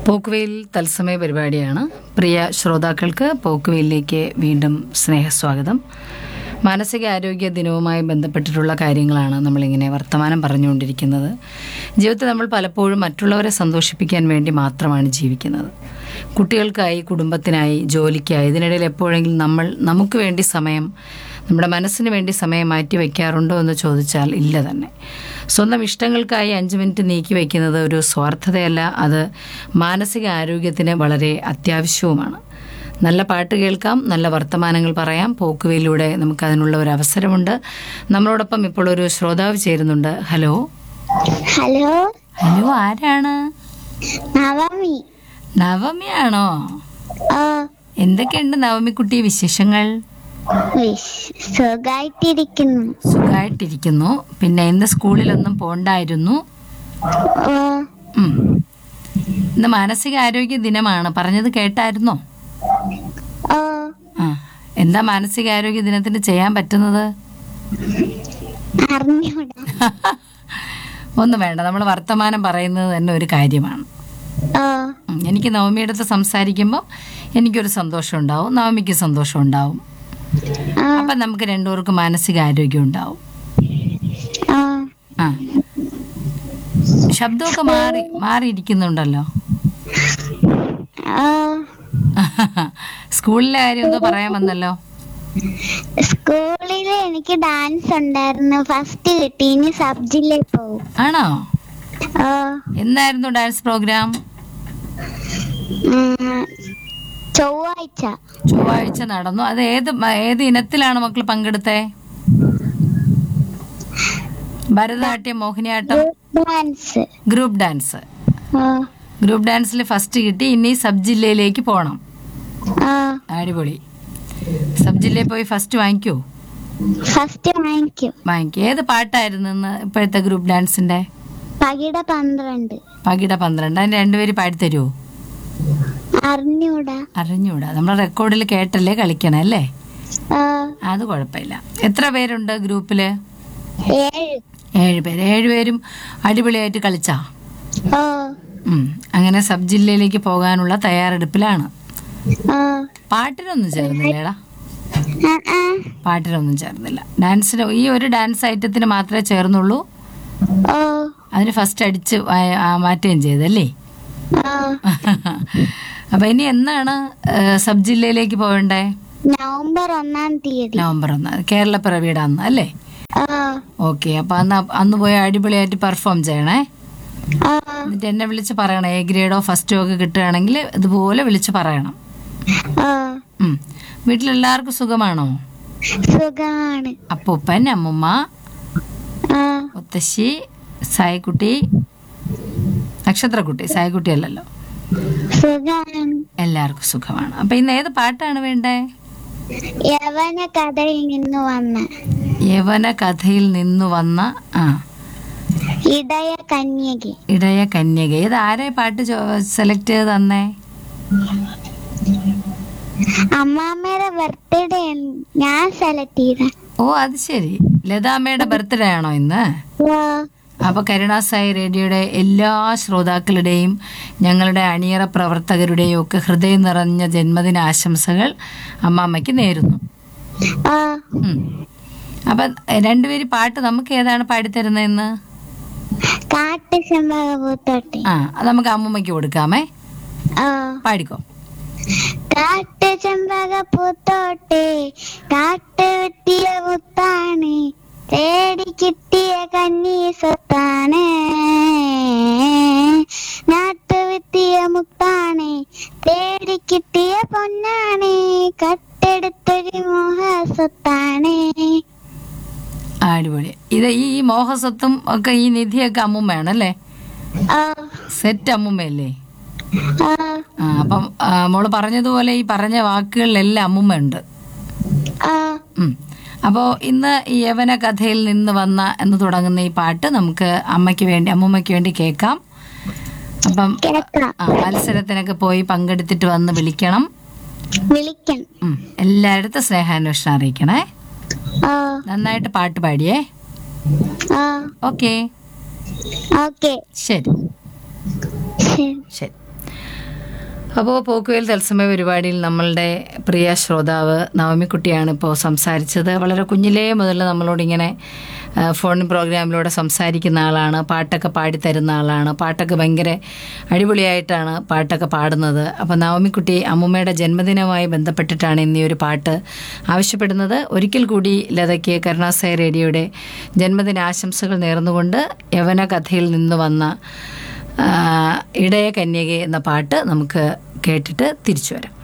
പോക്കുവെയിൽ തത്സമയ പരിപാടിയാണ് പ്രിയ ശ്രോതാക്കൾക്ക് പോക്കുവെയിലേക്ക് വീണ്ടും സ്നേഹസ്വാഗതം മാനസിക ആരോഗ്യ ദിനവുമായി ബന്ധപ്പെട്ടിട്ടുള്ള കാര്യങ്ങളാണ് നമ്മളിങ്ങനെ വർത്തമാനം പറഞ്ഞുകൊണ്ടിരിക്കുന്നത് ജീവിതത്തിൽ നമ്മൾ പലപ്പോഴും മറ്റുള്ളവരെ സന്തോഷിപ്പിക്കാൻ വേണ്ടി മാത്രമാണ് ജീവിക്കുന്നത് കുട്ടികൾക്കായി കുടുംബത്തിനായി ജോലിക്കായി ഇതിനിടയിൽ എപ്പോഴെങ്കിലും നമ്മൾ നമുക്ക് വേണ്ടി സമയം നമ്മുടെ മനസ്സിന് വേണ്ടി സമയം മാറ്റി വയ്ക്കാറുണ്ടോ എന്ന് ചോദിച്ചാൽ ഇല്ല തന്നെ സ്വന്തം ഇഷ്ടങ്ങൾക്കായി അഞ്ച് മിനിറ്റ് നീക്കി വയ്ക്കുന്നത് ഒരു സ്വാർത്ഥതയല്ല അത് മാനസിക ആരോഗ്യത്തിന് വളരെ അത്യാവശ്യവുമാണ് നല്ല പാട്ട് കേൾക്കാം നല്ല വർത്തമാനങ്ങൾ പറയാം പോക്കുവയിലൂടെ നമുക്ക് അതിനുള്ള ഒരു അവസരമുണ്ട് നമ്മളോടൊപ്പം ഇപ്പോൾ ഒരു ശ്രോതാവ് ചേരുന്നുണ്ട് ഹലോ ഹലോ ഹലോ ആരാണ് നവമി നവമിയാണോ ഓ എന്തൊക്കെയുണ്ട് നവമിക്കുട്ടി വിശേഷങ്ങൾ വിശ്- സുഖായിട്ടിരിക്കുന്നു സുഖമായിട്ടിരിക്കുന്നു പിന്നെ ഇന്ന് സ്കൂളിലൊന്നും പോണ്ടായിരുന്നു ഓ ഉം. ഇന്ന് മാനസികാരോഗ്യ ദിനമാണ് പറഞ്ഞത് കേട്ടായിരുന്നോ ഓ ആ എന്താ മാനസികാരോഗ്യ ദിനത്തിന് ചെയ്യാൻ പറ്റുന്നത് അറിഞ്ഞൂടാ ഒന്നും വേണ്ട നമ്മൾ വർത്തമാനം പറയുന്നത് തന്നെ ഒരു കാര്യമാണ് ഓ ഉം. എനിക്ക് നവമിയുടെ അടുത്ത് സംസാരിക്കുമ്പോൾ എനിക്കൊരു സന്തോഷം ഉണ്ടാവും നവമിക്ക് സന്തോഷം ഉണ്ടാവും ഓ അപ്പം നമുക്ക് രണ്ടുപേർക്കും മാനസികാരോഗ്യം ഉണ്ടാവും ഓ ആ ശബ്ദമൊക്കെ മാറി മാറിയിരിക്കുന്നുണ്ടല്ലോ ഓ സ്കൂളിലെ കാര്യം എന്തോ പറയാൻ വന്നല്ലോ സ്കൂളിൽ എനിക്ക് ഡാൻസ് ഉണ്ടായിരുന്നു ഫസ്റ്റ് കിട്ടി ഇനി സബ് ജില്ലയിൽ പോവും ആണോ ഓ എന്നായിരുന്നു ഡാൻസ് പ്രോഗ്രാം ഉം, ചൊവ്വാഴ്ച ചൊവ്വാഴ്ച നടന്നു അത് ഏത് മ- ഏത് ഇനത്തിലാണ് മക്കൾ പങ്കെടുത്തേ Bharatanatyam Mohiniyattam dance group dance ഓ ഗ്രൂപ്പ് ഡാൻസിൽ ഫസ്റ്റ് കിട്ടി ഇനി സബ് ജില്ലയിലേക്ക് പോകണം ഓ അടിപൊളി സബ് ജില്ലയിൽ പോയി ഫസ്റ്റ് വാങ്ങിക്കോ ഫസ്റ്റ് വാങ്ങിക്കും വാങ്ങിക്കും ഏത് പാട്ടായിരുന്നു ഇന്ന് ഇപ്പോഴത്തെ ഗ്രൂപ്പ് ഡാൻസിന്റെ പകിട പന്ത്രണ്ട് പകിട പന്ത്രണ്ട് അതിന്റെ രണ്ടുപേര് പാടിത്തരുമോ അറിഞ്ഞൂടാ അറിഞ്ഞൂടാ നമ്മൾ റെക്കോർഡിൽ കേട്ടല്ലേ കളിക്കണം അല്ലേ ഓ അത് കുഴപ്പമില്ല എത്ര പേരുണ്ട് ഗ്രൂപ്പില് ഏഴ് ഏഴ് പേര് ഏഴുപേരും അടിപൊളിയായിട്ട് കളിച്ചാ ഓ ഉം. അങ്ങനെ സബ് ജില്ലയിലേക്ക് പോകാനുള്ള തയ്യാറെടുപ്പിലാണ് ഓ പാട്ടിനൊന്നും ചേർന്നില്ലേടാ ആ ആ പാട്ടിനൊന്നും ചേർന്നില്ല ഡാൻസിന് ഈ ഒരു ഡാൻസ് ഐറ്റത്തിന് മാത്രമേ ചേർന്നുള്ളൂ ഓ അതിന് ഫസ്റ്റ് അടിച്ച് ആ- ആ മാറ്റുകയും ചെയ്തല്ലേ ഓ അപ്പൊ ഇനി എന്നാണ് ഏഹ്, സബ് ജില്ലയിലേക്ക് പോകണ്ടേ നവംബർ ഒന്നാം തീയതി നവംബർ ഒന്ന് കേരളപ്പിറവിയുടെ അന്ന് അല്ലേ ഓ ഓക്കെ അപ്പൊ അന്ന് അന്ന് പോയി അടിപൊളിയായിട്ട് പെർഫോം ചെയ്യണേ ഓ എന്നിട്ട് എന്നെ വിളിച്ച് പറയണം എ ഗ്രേഡോ ഫസ്റ്റോ ഒക്കെ കിട്ടുകയാണെങ്കിൽ ഇതുപോലെ വിളിച്ച് പറയണം ഓ ഉം. വീട്ടിലെല്ലാവർക്കും സുഖമാണോ സുഖമാണ് അപ്പൂപ്പൻ അമ്മുമ്മ ഓ മുത്തശ്ശി സായിക്കുട്ടി നക്ഷത്രക്കുട്ടി സായിക്കുട്ടി അല്ലല്ലോ സുഖമാണ് എല്ലാവർക്കും സുഖമാണ് അപ്പൊ ഇന്ന് ഏത് പാട്ടാണ് വേണ്ടേ യവന കഥയിൽ നിന്ന് വന്ന യവന കഥയിൽ നിന്നു വന്ന ആ ഇടയ കന്യകി ഇടയ കന്യക ഇത് ആരെ പാട്ട് സെലക്ട് ചെയ്ത് തന്നേ അമ്മാമ്മയുടെ ബർത്ത്ഡേ ഞാൻ സെലക്ട് ചെയ്ത ഓ അത് ശരി ലതാമ്മയുടെ ബർത്ത്ഡേ ആണോ ഇന്ന് ഓ അപ്പൊ കരുണാസായി റേഡിയോയുടെ എല്ലാ ശ്രോതാക്കളുടെയും ഞങ്ങളുടെ അണിയറ പ്രവർത്തകരുടെയും ഒക്കെ ഹൃദയം നിറഞ്ഞ ജന്മദിന ആശംസകൾ അമ്മാമ്മയ്ക്ക് നേരുന്നു ഓ ഉം. അപ്പൊ രണ്ടുപേര് പാട്ട് നമുക്ക് ഏതാണ് പാടിത്തരുന്നതെന്ന് കാട്ട് ചെമ്പക പൂത്തോട്ടെ ആ അത് നമുക്ക് അമ്മൂമ്മയ്ക്ക് കൊടുക്കാമേ ഓ പാടിക്കോ കാട്ട് ചെമ്പക പൂത്തോട്ടെ കാട്ട് വെട്ടിയ മുത്താണ് തേടി കിട്ടിയ കന്നി സ്വത്താണ് നാട്ടു വെട്ടിയ മുത്താണ് തേടി കിട്ടിയ പൊന്നാണ് കട്ടെടുത്തൊരു മോഹ സ്വത്താണ് അടിപൊളി ഇത് ഈ ഈ മോഹസ്വത്തും ഒക്കെ ഈ നിധിയൊക്കെ അമ്മൂമ്മയാണല്ലേ ഓ സെറ്റ് അമ്മൂമ്മയല്ലേ ഓ ആ അപ്പം ആ, മോള് പറഞ്ഞതുപോലെ ഈ പറഞ്ഞ വാക്കുകളിലെല്ലാം അമ്മൂമ്മയുണ്ട് ഓ ഉം. അപ്പോൾ ഇന്ന് ഈ യവന കഥയിൽ നിന്ന് വന്ന എന്ന് തുടങ്ങുന്ന ഈ പാട്ട് നമുക്ക് അമ്മയ്ക്ക് വേണ്ടി അമ്മൂമ്മയ്ക്ക് വേണ്ടി കേൾക്കാം അപ്പം കേക്കാം ആ, മത്സരത്തിനൊക്കെ പോയി പങ്കെടുത്തിട്ട് വന്ന് വിളിക്കണം വിളിക്കണം ഉം. എല്ലായിടത്തും സ്നേഹാന്വേഷണം അറിയിക്കണേ ഓ നന്നായിട്ട് പാട്ട് പാടിയേ ഓ ഓക്കെ ഓക്കെ ശരി ശരി ശരി അപ്പോൾ പോക്കുവേൽ തത്സമയ പരിപാടിയിൽ നമ്മളുടെ പ്രിയ ശ്രോതാവ് നവമിക്കുട്ടിയാണ് ഇപ്പോൾ സംസാരിച്ചത് വളരെ കുഞ്ഞിലേ മുതൽ നമ്മളോടിങ്ങനെ ആ, ഫോൺ പ്രോഗ്രാമിലൂടെ സംസാരിക്കുന്ന ആളാണ് പാട്ടൊക്കെ പാടിത്തരുന്ന ആളാണ് പാട്ടൊക്കെ ഭയങ്കര അടിപൊളിയായിട്ടാണ് പാട്ടൊക്കെ പാടുന്നത് അപ്പോൾ നവമിക്കുട്ടി അമ്മുമ്മയുടെ ജന്മദിനവുമായി ബന്ധപ്പെട്ടിട്ടാണ് ഇന്ന് ഈ ഒരു പാട്ട് ആവശ്യപ്പെടുന്നത് ഒരിക്കൽ കൂടി ലതയ്ക്ക് കരുണാസായ റേഡിയോയുടെ ജന്മദിന ആശംസകൾ നേർന്നുകൊണ്ട് യവന കഥയിൽ നിന്ന് വന്ന ആ, ഇടയ കന്യകെ എന്ന പാട്ട് നമുക്ക് കേട്ടിട്ട് തിരിച്ചു വരാം